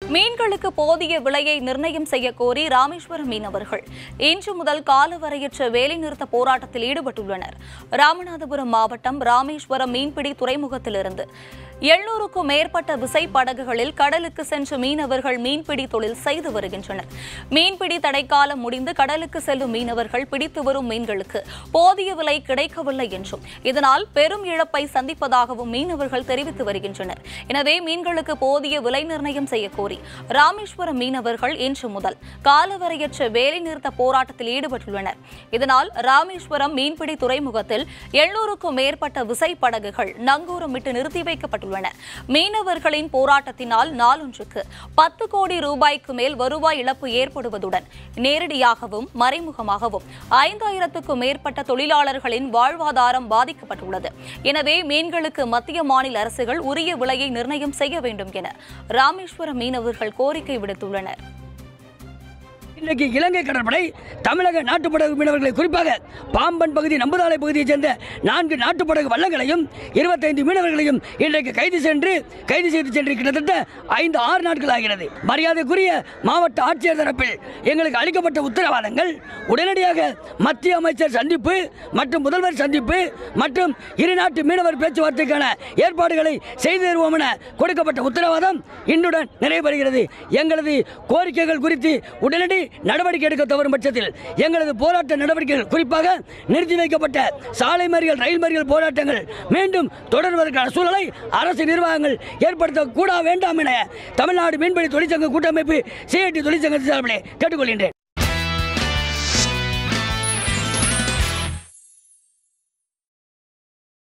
மீன்களுக்கு போதிய விலையை நிர்ணயம் செய்ய கோரி ராமேஸ்வரம் மீனவர்கள் இன்று முதல் காலவரையற்ற வேலைநிறுத்த போராட்டத்தில் ஈடுபட்டுள்ளனர் ராமநாதபுரம் மாவட்டம் ராமேஸ்வரம் மீன்பிடி துறைமுகத்திலிருந்து எழுநூறுக்கும் மேற்பட்ட விசைப்படகுகளில் கடலுக்கு சென்று மீனவர்கள் மீன்பிடி தொழில் செய்து வருகின்றனர் மீன்பிடி தடைக்காலம் முடிந்து கடலுக்கு செல்லும் மீனவர்கள் பிடித்து வரும் மீன்களுக்கு போதிய விலை கிடைக்கவில்லை என்றும் இதனால் பெரும் இழப்பை சந்திப்பதாகவும் மீனவர்கள் தெரிவித்து வருகின்றனர் எனவே மீன்களுக்கு போதிய விலை நிர்ணயம் செய்ய கோரி ராமேஸ்வரம் மீனவர்கள் இன்று முதல் காலவரையற்ற வேலைநிறுத்த போராட்டத்தில் ஈடுபட்டுள்ளனர் இதனால் ராமேஸ்வரம் மீன்பிடி துறைமுகத்தில் எழுநூறுக்கும் மேற்பட்ட விசைப்படகுகள் நங்கூரமிட்டு நிறுத்தி வைக்கப்பட்டுள்ளன மீனவர்களின் போராட்டத்தினால் நாளொன்றுக்கு பத்து கோடி ரூபாய்க்கு மேல் வருவாய் இழப்பு ஏற்படுவதுடன் நேரடியாகவும் மறைமுகமாகவும் ஐந்தாயிரத்துக்கும் மேற்பட்ட தொழிலாளர்களின் வாழ்வாதாரம் பாதிக்கப்பட்டுள்ளது எனவே மீன்களுக்கு மத்திய மாநில அரசுகள் உரிய விலையை நிர்ணயம் செய்ய வேண்டும் என ராமேஸ்வரம் மீனவர்கள் கோரிக்கை விடுத்துள்ளனர் இன்றைக்கு இலங்கை கடற்படை தமிழக நாட்டுப்படகு மீனவர்களை குறிப்பாக பாம்பன் பகுதி நம்புதாலை பகுதியைச் சேர்ந்த நான்கு நாட்டுப்படகு வள்ளங்களையும் இருபத்தைந்து மீனவர்களையும் இன்றைக்கு கைது சென்று கைது செய்து சென்று கிட்டத்தட்ட ஐந்து ஆறு நாட்கள் ஆகிறது மரியாதைக்குரிய மாவட்ட ஆட்சியர் தரப்பில் எங்களுக்கு அளிக்கப்பட்ட உத்தரவாதங்கள் உடனடியாக மத்திய அமைச்சர் சந்திப்பு மற்றும் முதல்வர் சந்திப்பு மற்றும் இரு நாட்டு மீனவர் பேச்சுவார்த்தைக்கான ஏற்பாடுகளை செய்து தருவோம் என கொடுக்கப்பட்ட உத்தரவாதம் இன்றுடன் நிறைவேறுகிறது எங்களது கோரிக்கைகள் குறித்து உடனடி நடவடிக்கை எடுக்க தவறும் பட்சத்தில் எங்களது போராட்ட நடவடிக்கைகள் குறிப்பாக நிறுத்தி வைக்கப்பட்ட சாலை மறியல் ரயில் மறியல் போராட்டங்கள் மீண்டும் தொடர்வதற்கான சூழலை அரசு நிர்வாகங்கள் ஏற்படுத்த கூட வேண்டாம் என தமிழ்நாடு மீன்பிடி தொழிற்சங்க கூட்டமைப்பு சிஐடி தொழிற்சங்கத்தின் சார்பிலே கேட்டுக்கொள்கின்றேன்